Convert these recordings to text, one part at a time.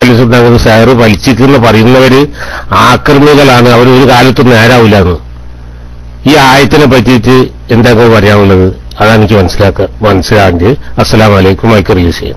സുൽത്താൻ sir വലിച്ചിക്കുന്ന പറയുന്നവര് ആക്രമികളാണ് അവർ ഒരു കാലത്തും നേരാവില്ലാന്ന് ഈ ആയത്തിനെ പറ്റിയിട്ട് എന്തൊക്കെ പറയാനുള്ളത് അതാണ് എനിക്ക് മനസ്സിലാക്ക മനസ്സിലാക്കി അസ്സലാം വലൈക്കും മൈക്ക് റിലീസ് ചെയ്യാം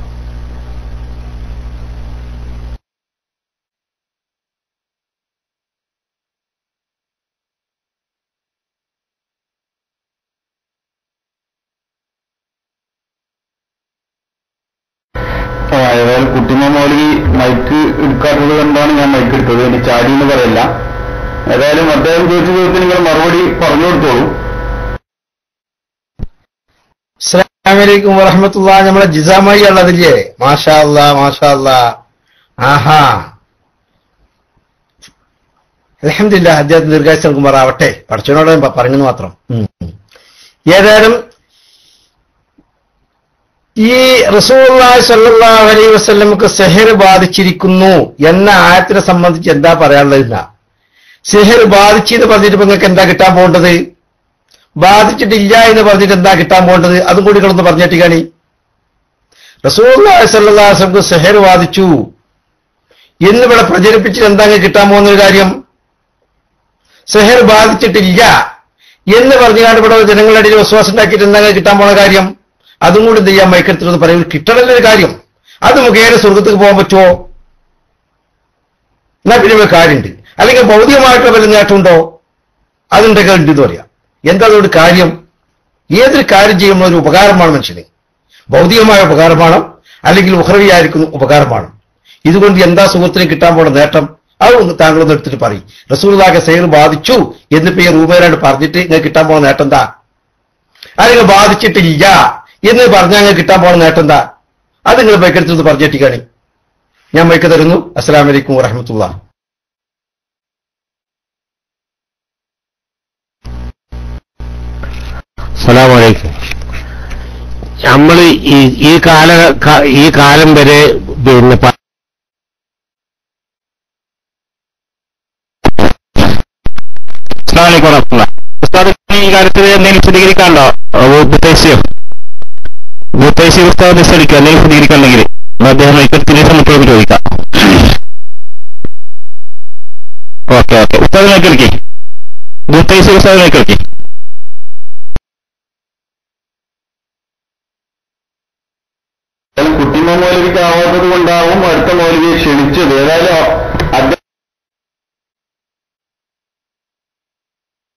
ഏതായാലും കുട്ടിമ മൗലവി മൈക്ക് എടുക്കാത്തത് കൊണ്ടാണ് ഞാൻ മൈക്ക് എടുത്തത് എന്റെ ചാടി എന്ന് പറയല്ല ഏതായാലും അദ്ദേഹം ചോദിച്ച ചോദ്യത്തിന് നിങ്ങൾ മറുപടി പറഞ്ഞു കൊടുത്തോളൂ അസ്സലാമലൈക്കും വറഹമത്തുള്ള നമ്മളെ ജിസാമായി ഉള്ളതില്ലേ മാഷാ അല്ലാ മാഷാ അല്ലാ ആഹാ അലഹമില്ല അദ്ദേഹത്തിന് ദീർഘായുസ് നൽകുമാറാവട്ടെ പഠിച്ചവനോട് ഞാൻ പ- പറഞ്ഞെന്ന് മാത്രം ഉം. ഏതായാലും ഈ റസൂലുള്ളാഹി സ്വല്ലല്ലാഹു അലൈഹി വസല്ലമക്ക് സെഹർ ബാധിച്ചിരിക്കുന്നു എന്ന ആയത്തിനെ സംബന്ധിച്ച് എന്താ പറയാനുള്ളതില്ല സെഹർ ബാധിച്ചു എന്ന് പറഞ്ഞിട്ട് ഇപ്പൊ നിങ്ങൾക്ക് എന്താ കിട്ടാൻ പോകേണ്ടത് ബാധിച്ചിട്ടില്ല എന്ന് പറഞ്ഞിട്ട് എന്താ കിട്ടാൻ പോകേണ്ടത് അതും കൂടി കിടന്ന് പറഞ്ഞിട്ട് കാണി റസൂലുള്ളാഹി സ്വല്ലല്ലാഹു അലൈഹി വസല്ലമക്ക് സെഹർ ബാധിച്ചു എന്നിവിടെ പ്രചരിപ്പിച്ചിട്ട് എന്താ നിങ്ങൾക്ക് കിട്ടാൻ പോകുന്ന ഒരു കാര്യം സെഹർ ബാധിച്ചിട്ടില്ല എന്ന് പറഞ്ഞുകൊണ്ട് ഇവിടെ ജനങ്ങളുടെ ഇടയിൽ വിശ്വാസം ഉണ്ടാക്കിയിട്ട് എന്താ നിങ്ങൾക്ക് കിട്ടാൻ പോണ കാര്യം അതും കൂടി എന്ത് ചെയ്യാൻ മയക്കെടുത്തിട്ട് പറയും കിട്ടണല്ലേ ഒരു കാര്യം അത് മുഖേന സ്വർഗത്തേക്ക് പോകാൻ പറ്റുമോ എന്നാ പിന്നെ ഒരു കാര്യമുണ്ട് അല്ലെങ്കിൽ ഭൗതികമായിട്ടുള്ള വല്ല നേട്ടമുണ്ടോ അതുണ്ടെങ്കിൽ ഉണ്ട് എന്ന് പറയാം എന്താ അതുകൊണ്ട് കാര്യം ഏതൊരു കാര്യം ചെയ്യുമ്പോൾ ഒരു ഉപകാരമാണ് മനുഷ്യന് ഭൗതികമായ ഉപകാരമാണ് അല്ലെങ്കിൽ ഉഹ്രവിയായിരിക്കുന്ന ഉപകാരമാണ് ഇതുകൊണ്ട് എന്താ സുഹൃത്തിന് കിട്ടാൻ പോണ നേട്ടം അത് ഒന്ന് താങ്കളൊന്ന് എടുത്തിട്ട് പറയും റസൂർദാക്കെ സെയർ ബാധിച്ചു എന്നിപ്പോ ഈ റൂമേരാണ്ട് പറഞ്ഞിട്ട് ഇങ്ങനെ കിട്ടാൻ പോണ നേട്ടം എന്താ അല്ലെങ്കിൽ ബാധിച്ചിട്ടില്ല എന്ന് പറഞ്ഞാൽ അങ്ങ് കിട്ടാൻ പോണ നേട്ടം എന്താ അത് നിങ്ങൾ ബൈക്കെടുത്ത് പറഞ്ഞിട്ടിക്കാണ് ഞാൻ ബൈക്ക് തരുന്നു അസ്സലാം വലൈക്കും വറഹമത്തുള്ള അസ്സലാം വലൈക്കും നമ്മൾ ഈ ഈ കാല ക- ഈ കാലം വരെ പിന്നെ പ- അസ്സലാമലൈക്കും വറഹ്മത്തുള്ളാഹി. ഉസ്താദ് ഈ കാര്യത്തിൽ എന്തെങ്കിലും സ്ഥിരീകരിക്കാനുണ്ടോ മുത്തശ്ശിയോ മുത്തശ്ശി ഉസ്താദ് സ്ഥലിക്കുക എന്തെങ്കിലും സ്ഥിരീകരിക്കണമെങ്കിൽ അദ്ദേഹം ഇക്കത്തിന് സമയത്തോട് ചോദിക്കാം ഓക്കെ ഓക്കെ ഉസ്താദിനെ കേൾക്കി മുത്തശ്ശി ഉസ്താദിനെ കേൾക്കി